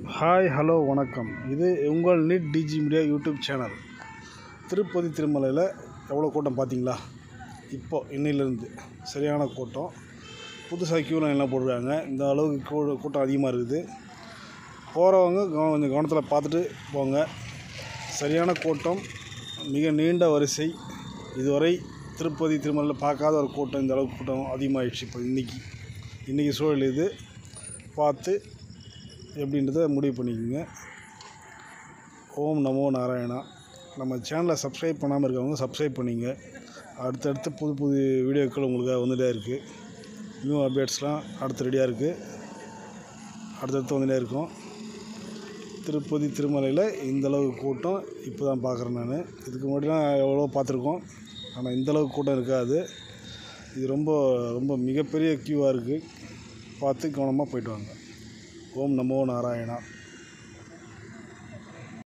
hi hello வணக்கம் இது உங்கள் neat digi media YouTube channel Tirupati திருமலையில் எவ்வளோ கூட்டம் பார்த்தீங்களா இப்போ இன்னிலேருந்து சரியான கூட்டம் புதுசாக க்யூ லைன்லாம் போட்டிருக்காங்க இந்த அளவுக்கு கூ- கூட்டம் அதிகமாக இருக்குது போகிறவங்க கவ- கொஞ்சம் கவனத்தில் பார்த்துட்டு போங்க சரியான கூட்டம் மிக நீண்ட வரிசை இதுவரை திருப்பதி திருமலையில் பார்க்காத ஒரு கூட்டம் இந்த அளவுக்கு கூட்டம் அதிகமாகிடுச்சு இப்போ இன்றைக்கி இன்றைக்கி சூழல் இது பார்த்து எப்படின்றத முடிவு பண்ணிக்கோங்க ஓம் நமோ நாராயணா நம்ம சேனலை சப்ஸ்கிரைப் பண்ணாமல் இருக்கவங்க சப்ஸ்கிரைப் பண்ணிங்க அடுத்தடுத்து புது புது வீடியோக்கள் உங்களுக்கு வந்துகிட்டே இருக்குது நியூ அப்டேட்ஸ்லாம் அடுத்து ரெடியாக இருக்குது அடுத்தடுத்து வந்துகிட்டே இருக்கும் திருப்பதி திருமலையில் இந்த அளவுக்கு கூட்டம் இப்போ தான் பார்க்குறேன் நான் இதுக்கு முன்னாடிலாம் எவ்வளோ பார்த்துருக்கோம் ஆனால் இந்த அளவுக்கு கூட்டம் இருக்காது இது ரொம்ப ரொம்ப மிகப்பெரிய க்யூவாக இருக்குது பார்த்து கவனமாக போயிட்டு வாங்க ஓம் நமோ நாராயணா